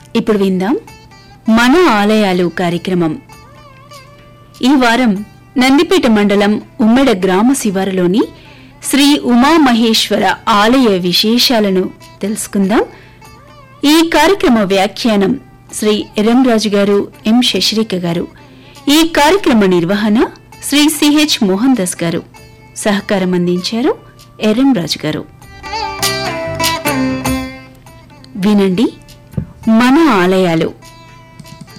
ఇప్పుడు విందాం మన ఆలయాలు కార్యక్రమం ఈ వారం నందిపేట మండలం ఉమ్మెడ గ్రామ శివారులోని శ్రీ ఉమామహేశ్వర ఆలయ విశేషాలను తెలుసుకుందాం ఈ కార్యక్రమ వ్యాఖ్యానం శ్రీ ఎరంరాజు గారు ఎం శశిరేఖ గారు ఈ కార్యక్రమ నిర్వహణ శ్రీ సిహెచ్ మోహన్ దాస్ గారు సహకారం అందించారు ఎరంరాజు గారు వినండి మన ఆలయాలు